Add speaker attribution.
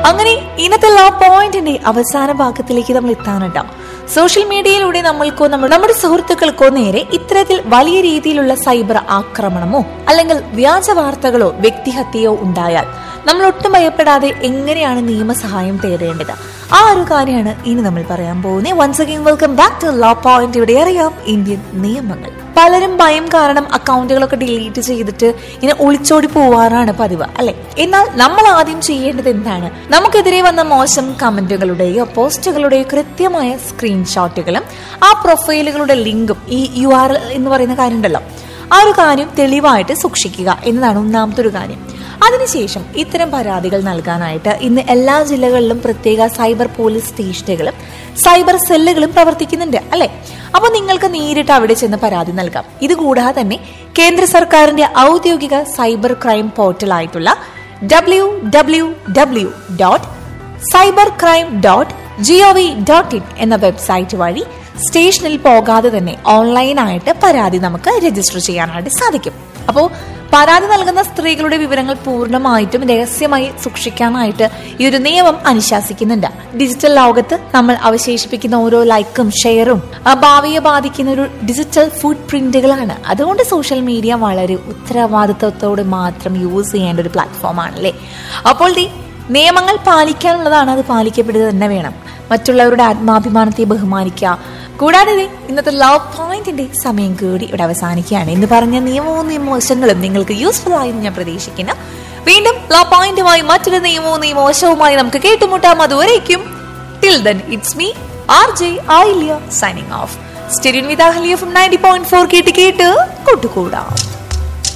Speaker 1: അങ്ങനെ ഇന്നത്തെ ലോ പോയിന്റിന്റെ അവസാന ഭാഗത്തിലേക്ക് നമ്മൾ എത്താനുണ്ടോ സോഷ്യൽ മീഡിയയിലൂടെ നമ്മൾക്കോ നമ്മൾ നമ്മുടെ സുഹൃത്തുക്കൾക്കോ നേരെ ഇത്തരത്തിൽ വലിയ രീതിയിലുള്ള സൈബർ ആക്രമണമോ അല്ലെങ്കിൽ വ്യാജ വാർത്തകളോ വ്യക്തിഹത്യയോ ഉണ്ടായാൽ നമ്മൾ ഒട്ടും ഭയപ്പെടാതെ എങ്ങനെയാണ് നിയമസഹായം തേടേണ്ടത് ആ ഒരു കാര്യമാണ് ഇനി നമ്മൾ പറയാൻ പോകുന്നത് once again welcome back to law point ഇവിടെ അറിയാം ഇന്ത്യൻ നിയമങ്ങൾ പലരും ഭയം കാരണം അക്കൗണ്ടുകളൊക്കെ ഡിലീറ്റ് ചെയ്തിട്ട് ഇങ്ങനെ ഒളിച്ചോടി പോവാറാണ് പതിവ് അല്ലെ എന്നാൽ നമ്മൾ ആദ്യം ചെയ്യേണ്ടത് എന്താണ് നമുക്കെതിരെ വന്ന മോശം കമന്റുകളുടെയോ പോസ്റ്റുകളുടെയോ കൃത്യമായ സ്ക്രീൻഷോട്ടുകളും ആ പ്രൊഫൈലുകളുടെ ലിങ്കും ഈ യു ആർ എന്ന് പറയുന്ന കാര്യം ഉണ്ടല്ലോ ആ ഒരു കാര്യം തെളിവായിട്ട് സൂക്ഷിക്കുക എന്നതാണ് ഒന്നാമത്തെ ഒരു കാര്യം അതിനുശേഷം ഇത്തരം പരാതികൾ നൽകാനായിട്ട് ഇന്ന് എല്ലാ ജില്ലകളിലും പ്രത്യേക സൈബർ പോലീസ് സ്റ്റേഷനുകളും സൈബർ സെല്ലുകളും പ്രവർത്തിക്കുന്നുണ്ട് അല്ലെ അപ്പൊ നിങ്ങൾക്ക് നേരിട്ട് അവിടെ ചെന്ന് പരാതി നൽകാം ഇതുകൂടാതെ തന്നെ കേന്ദ്ര സർക്കാരിന്റെ ഔദ്യോഗിക സൈബർ ക്രൈം പോർട്ടലായിട്ടുള്ള W W W dot cyber crime dot G O V dot in എന്ന വെബ്സൈറ്റ് വഴി സ്റ്റേഷനിൽ പോകാതെ തന്നെ ഓൺലൈനായിട്ട് പരാതി നമുക്ക് രജിസ്റ്റർ ചെയ്യാനായിട്ട് സാധിക്കും അപ്പോൾ പരാതി നൽകുന്ന സ്ത്രീകളുടെ വിവരങ്ങൾ പൂർണ്ണമായിട്ടും രഹസ്യമായി സൂക്ഷിക്കാനായിട്ട് ഈ ഒരു നിയമം അനുശാസിക്കുന്നുണ്ട് ഡിജിറ്റൽ ലോകത്ത് നമ്മൾ അവശേഷിപ്പിക്കുന്ന ഓരോ ലൈക്കും ഷെയറും ആ ഭാവിയെ ബാധിക്കുന്ന ഒരു ഡിജിറ്റൽ ഫുഡ് പ്രിന്റുകളാണ് അതുകൊണ്ട് സോഷ്യൽ മീഡിയ വളരെ ഉത്തരവാദിത്വത്തോടെ മാത്രം യൂസ് ചെയ്യേണ്ട ഒരു പ്ലാറ്റ്ഫോം ആണല്ലേ അപ്പോൾ ദി നിയമങ്ങൾ പാലിക്കാനുള്ളതാണ് അത് പാലിക്കപ്പെടുക തന്നെ വേണം മറ്റുള്ളവരുടെ ആത്മാഭിമാനത്തെ ബഹുമാനിക്കുക കൂടാതെ ദേ ഇന്നത്തെ ലവ് പോയിന്റിന്റെ സമയം കൂടി ഇവിടെ അവസാനിക്കുകയാണ് എന്ന് പറഞ്ഞ നിയമവും നിയമവശങ്ങളും നിങ്ങൾക്ക് യൂസ്ഫുൾ ആയെന്ന് ഞാൻ പ്രതീക്ഷിക്കുന്നു വീണ്ടും ലവ് പോയിന്റുമായി മറ്റൊരു നിയമവും നിയമവശവുമായി നമുക്ക് കേട്ടുമുട്ടാം അതുവരേക്കും till then it's me R J Ailiya signing off സ്റ്റെരിയൻ with Ahliya from ninety point four കേട്ട് കേട്ട് കൂട്ടുകൂടാം